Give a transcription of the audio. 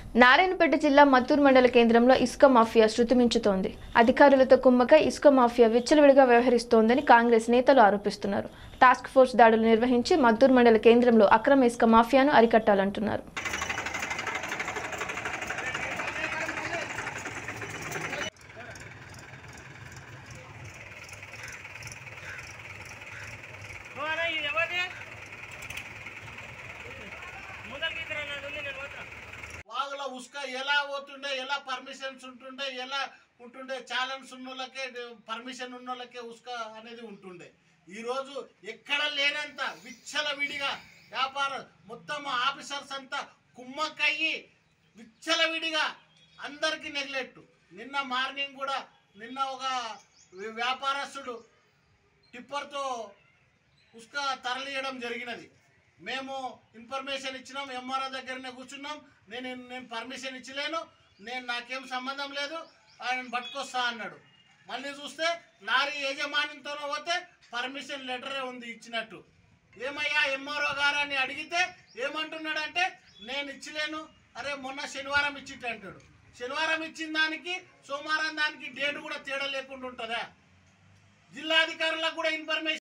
నారాయణపేట జిల్లా మత్తూరు మండల కేంద్రంలో ఇసుక మాఫియా శృతిమించుతోంది అధికారులతో కుమ్మక ఇసుక మాఫియా విచ్చలవిడిగా వ్యవహరిస్తోందని కాంగ్రెస్ నేతలు ఆరోపిస్తున్నారు టాస్క్ ఫోర్స్ దాడులు నిర్వహించి మత్తూరు మండల కేంద్రంలో అక్రమ ఇసుక మాఫియాను అరికట్టాలంటున్నారు పోరా, ఇది ఎవరిది? ముందరికి ఇద్దరు అన్నది ఉంది, నేను పోతా. వాగుల ఉసుక ఎలా పోతుండే ఎలా పర్మిషన్స్ ఉంటుండే ఎలా ఉంటుండే ఛాలెంజ్ ఉన్నోళ్ళకే పర్మిషన్ ఉన్నోళ్ళకే ఉసుక అనేది ఉంటుండే ఈరోజు ఎక్కడ లేనంత విచ్చల విడిగా వ్యాపారం మొత్తం ఆఫీసర్స్ అంతా కుమ్మక్కయ్యి విచ్చల విడిగా అందరికీ నెగ్లెక్ట్ నిన్న మార్నింగ్ కూడా నిన్న ఒక వ్యాపారస్తుడు టిప్పర్తో ఉసుక తరలియడం జరిగినది మేము ఇన్ఫర్మేషన్ ఇచ్చినాం ఎంఆర్ఓ దగ్గరనే కూర్చున్నాం నేను నేను పర్మిషన్ ఇచ్చలేను నేను నాకేం సంబంధం లేదు ఆయన పట్టుకొస్తా అన్నాడు మళ్ళీ చూస్తే లారీ యజమానితో పోతే పర్మిషన్ లెటరే ఉంది ఇచ్చినట్టు ఏమయ్యా ఎంఆర్ఓ గారు అని అడిగితే ఏమంటున్నాడంటే నేను ఇచ్చలేను అరే మొన్న శనివారం ఇచ్చిట్టు అంటాడు శనివారం ఇచ్చిన దానికి సోమవారం దానికి డేట్ కూడా తేడా లేకుండా ఉంటుందా జిల్లాధికారులకు కూడా ఇన్ఫర్మేషన్